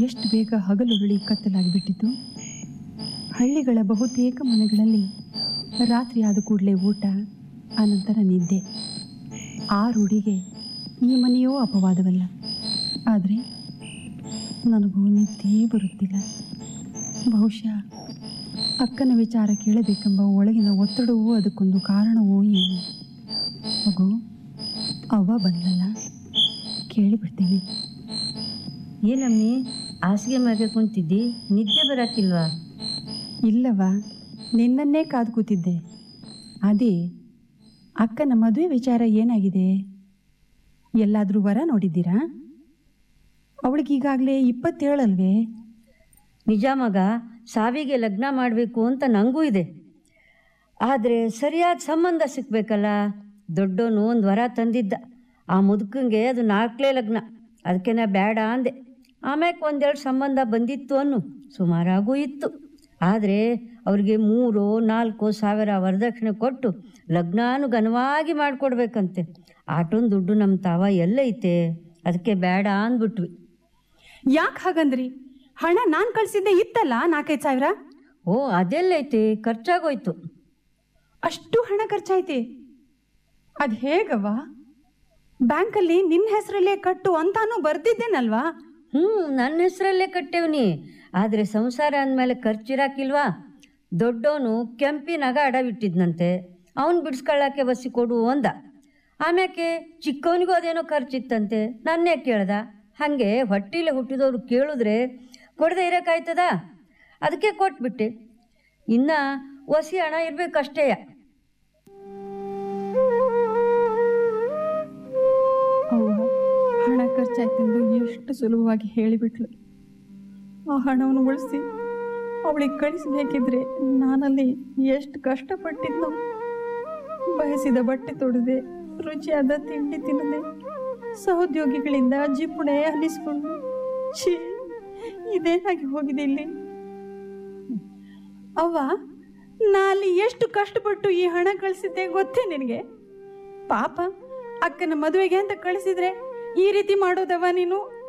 ಎಷ್ಟು ಬೇಗ ಹಗಲುರುಳಿ ಕತ್ತಲಾಗಿಬಿಟ್ಟಿತು ಹಳ್ಳಿಗಳ ಬಹುತೇಕ ಮನೆಗಳಲ್ಲಿ ರಾತ್ರಿ ಆದ ಕೂಡಲೇ ಊಟ ಅನಂತರ ನಿದ್ದೆ ಆ ರೂಢಿಗೆ ಈ ಮನೆಯೋ ಅಪವಾದವಲ್ಲ ಆದರೆ ನನಗೂ ನಿದ್ದೆ ಬರುತ್ತಿಲ್ಲ ಬಹುಶಃ ಅಕ್ಕನ ವಿಚಾರ ಕೇಳಬೇಕೆಂಬ ಒಳಗಿನ ಒತ್ತಡವೂ ಅದಕ್ಕೊಂದು ಕಾರಣವೋ ಏನು ಮಗು ಅವ್ವ ಬಂದಲ್ಲ ಕೇಳಿಬಿಡ್ತೀನಿ ಏನಮ್ಮಿ ಹಾಸಿಗೆ ಮ್ಯಾಗೆ ಕುಂತಿದ್ದಿ ನಿದ್ದೆ ಬರಕ್ಕಿಲ್ವಾ ಇಲ್ಲವ ನಿನ್ನನ್ನೇ ಕಾದು ಕೂತಿದ್ದೆ ಅದೇ ಅಕ್ಕನ ಮದುವೆ ವಿಚಾರ ಏನಾಗಿದೆ ಎಲ್ಲಾದರೂ ವರ ನೋಡಿದ್ದೀರಾ ಅವಳಿಗೀಗಾಗಲೇ ಇಪ್ಪತ್ತೇಳಲ್ವೇ ನಿಜ ಮಗ ಸಾವಿಗೆ ಲಗ್ನ ಮಾಡಬೇಕು ಅಂತ ನನಗೂ ಇದೆ ಆದರೆ ಸರಿಯಾದ ಸಂಬಂಧ ಸಿಕ್ಬೇಕಲ್ಲ ದೊಡ್ಡೋನು ಒಂದು ವರ ತಂದಿದ್ದ ಆ ಮುದುಕಂಗೆ ಅದು ನಾಲ್ಕಲೇ ಲಗ್ನ ಅದಕ್ಕೆ ನಾ ಬೇಡ ಅಂದೆ ಆಮ್ಯಾಕೆ ಒಂದೆರಡು ಸಂಬಂಧ ಬಂದಿತ್ತು ಅನ್ನು ಸುಮಾರಾಗೂ ಇತ್ತು ಆದರೆ ಅವ್ರಿಗೆ ಮೂರು ನಾಲ್ಕು ಸಾವಿರ ವರದಕ್ಷಿಣೆ ಕೊಟ್ಟು ಲಗ್ನಾನು ಘನವಾಗಿ ಮಾಡಿಕೊಡ್ಬೇಕಂತೆ ಆಟೊಂದು ದುಡ್ಡು ನಮ್ಮ ತಾವ ಎಲ್ಲೈತೆ ಅದಕ್ಕೆ ಬೇಡ ಅಂದ್ಬಿಟ್ವಿ ಯಾಕೆ ಹಾಗಂದ್ರಿ ಹಣ ನಾನು ಕಳಿಸಿದ್ದೆ ಇತ್ತಲ್ಲ ನಾಲ್ಕೈದು ಸಾವಿರ ಓ ಅದೆಲ್ಲೈತಿ ಖರ್ಚಾಗೋಯ್ತು ಅಷ್ಟು ಹಣ ಖರ್ಚಾಯ್ತಿ ಅದು ಹೇಗವ್ವ ಬ್ಯಾಂಕಲ್ಲಿ ನಿನ್ನ ಹೆಸರಲ್ಲೇ ಕಟ್ಟು ಅಂತಾನೂ ಬರ್ದಿದ್ದೇನಲ್ವಾ ಹ್ಞೂ ನನ್ನ ಹೆಸರಲ್ಲೇ ಕಟ್ಟೇವ್ನಿ ಆದರೆ ಸಂಸಾರ ಅಂದಮೇಲೆ ಖರ್ಚಿರಾಕಿಲ್ವಾ ದೊಡ್ಡವನು ಕೆಂಪಿನಾಗ ಅಡವಿಟ್ಟಿದ್ನಂತೆ ಅವನು ಬಿಡಿಸ್ಕೊಳ್ಳೋಕ್ಕೆ ಬಸ್ಸಿ ಕೊಡು ಅಂದ ಆಮ್ಯಾಕೆ ಚಿಕ್ಕವನಿಗೂ ಅದೇನೋ ಖರ್ಚಿತ್ತಂತೆ ನನ್ನೇ ಕೇಳ್ದ ಹಾಗೆ ಹೊಟ್ಟಿಲೆ ಹುಟ್ಟಿದವ್ರು ಕೇಳಿದ್ರೆ ಕೊಡದೆ ಇರೋಕ್ಕಾಯ್ತದ ಅದಕ್ಕೆ ಕೊಟ್ಬಿಟ್ಟೆ ಇನ್ನು ಒಸಿ ಹಣ ಇರಬೇಕಷ್ಟೇ ಅವ್ವ ಹಣ ಖರ್ಚಾಯ್ತೆಂದು ಎಷ್ಟು ಸುಲಭವಾಗಿ ಹೇಳಿಬಿಟ್ಲು ಆ ಹಣವನ್ನು ಉಳಿಸಿ ಅವಳಿಗೆ ಕಳಿಸಬೇಕಿದ್ರೆ ನಾನಲ್ಲಿ ಎಷ್ಟು ಕಷ್ಟಪಟ್ಟಿದ್ನು ಬಯಸಿದ ಬಟ್ಟೆ ತೊಡದೆ ರುಚಿಯಾದ ತಿಂಡಿ ತಿನ್ನದೆ ಸಹೋದ್ಯೋಗಿಗಳಿಂದ ಜಿಪ್ಪುಣೆ ಅನಿಸ್ಕೊಂಡು ಛೀ ಇದೇನಾಗಿ ಹೋಗಿದೆ ಇಲ್ಲಿ ಅವ್ವ ನಾ ಅಲ್ಲಿ ಎಷ್ಟು ಕಷ್ಟಪಟ್ಟು ಈ ಹಣ ಕಳಿಸಿದ್ದೆ ಗೊತ್ತೇ ನಿನಗೆ ಪಾಪ ಅಕ್ಕನ ಮದುವೆಗೆ ಅಂತ ಕಳಿಸಿದ್ರೆ ಈ ರೀತಿ ಮಾಡೋದವ ನೀನು